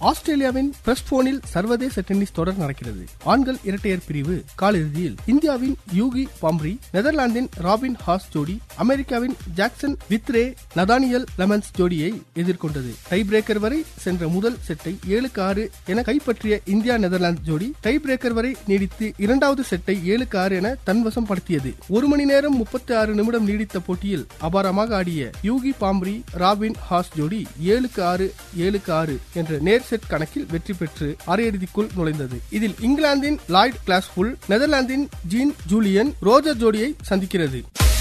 ஆஸ்திரேலியாவின் பிரஸ்போனில் சர்வதேச டென்னிஸ் தொடர் நடக்கிறது ஆண்கள் இரட்டையர் பிரிவு காலிறுதியில் இந்தியாவின் யூகி பாம்ரி நெதர்லாந்தின் ராபின் ஹாஸ் ஜோடி அமெரிக்காவின் ஜாக்சன் வித்ரே நதானியல் லெமன்ஸ் ஜோடியை எதிர்கொண்டது டை பிரேக்கர் வரை சென்ற முதல் செட்டை ஏழுக்கு ஆறு என கைப்பற்றிய இந்தியா நெதர்லாந்து ஜோடி டை பிரேக்கர் வரை நீடித்து இரண்டாவது செட்டை ஏழுக்கு ஆறு என தன்வசம் படுத்தியது ஒரு மணி நேரம் முப்பத்தி ஆறு நிமிடம் நீடித்த போட்டியில் அபாரமாக ஆடிய யூகி பாம்ரி ராபின் ஹாஸ் ஜோடி ஏழுக்கு ஆறு ஏழுக்கு ஆறு என்ற நேர் செட் கணக்கில் வெற்றி பெற்று அரையிறுதிக்குள் நுழைந்தது இதில் இங்கிலாந்தின் லாய்ட் கிளாஸ்புல் நெதர்லாந்தின் ஜீன் ஜூலியன் ரோஜர் ஜோடியை சந்திக்கிறது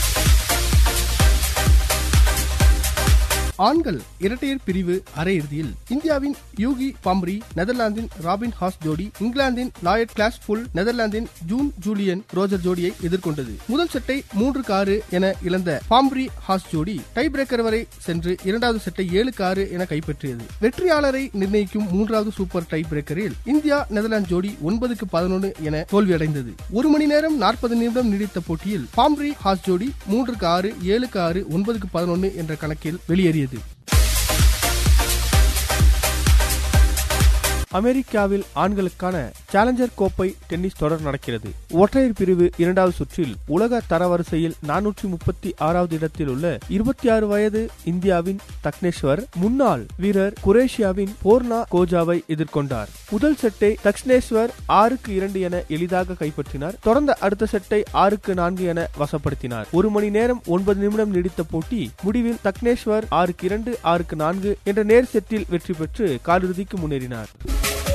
ஆண்கள் இரட்டையர் பிரிவு அரையிறுதியில் இந்தியாவின் யூகி பாம்ரி நெதர்லாந்தின் ராபின் ஹாஸ் ஜோடி இங்கிலாந்தின் லாயட் கிளாஸ் புல் நெதர்லாந்தின் ஜூன் ஜூலியன் ரோஜர் ஜோடியை எதிர்கொண்டது முதல் செட்டை மூன்று ஆறு என இழந்த பாம்ரி ஹாஸ் ஜோடி டை பிரேக்கர் வரை சென்று இரண்டாவது செட்டை ஏழுக்கு ஆறு என கைப்பற்றியது வெற்றியாளரை நிர்ணயிக்கும் மூன்றாவது சூப்பர் டை பிரேக்கரில் இந்தியா நெதர்லாந்து ஜோடி ஒன்பதுக்கு பதினொன்று என தோல்வியடைந்தது ஒரு மணி நேரம் நாற்பது நிமிடம் நீடித்த போட்டியில் பாம்ரி ஹாஸ் ஜோடி மூன்றுக்கு ஆறு ஏழுக்கு ஆறு ஒன்பதுக்கு பதினொன்று என்ற கணக்கில் வெளியேறியது அமெரிக்காவில் ஆண்களுக்கான சேலஞ்சர் கோப்பை டென்னிஸ் தொடர் நடக்கிறது ஒற்றையர் பிரிவு இரண்டாவது சுற்றில் உலக தரவரிசையில் நானூற்றி முப்பத்தி ஆறாவது இடத்தில் உள்ள இருபத்தி ஆறு வயது இந்தியாவின் தக்னேஸ்வர் முன்னாள் வீரர் குரேஷியாவின் போர்னா கோஜாவை எதிர்கொண்டார் முதல் செட்டை தக்னேஸ்வர் ஆறுக்கு இரண்டு என எளிதாக கைப்பற்றினார் தொடர்ந்த அடுத்த செட்டை ஆறுக்கு நான்கு என வசப்படுத்தினார் ஒரு மணி நேரம் ஒன்பது நிமிடம் நீடித்த போட்டி முடிவில் தக்னேஸ்வர் ஆறுக்கு இரண்டு ஆறுக்கு நான்கு என்ற நேர் செட்டில் வெற்றி பெற்று காலிறுதிக்கு முன்னேறினார்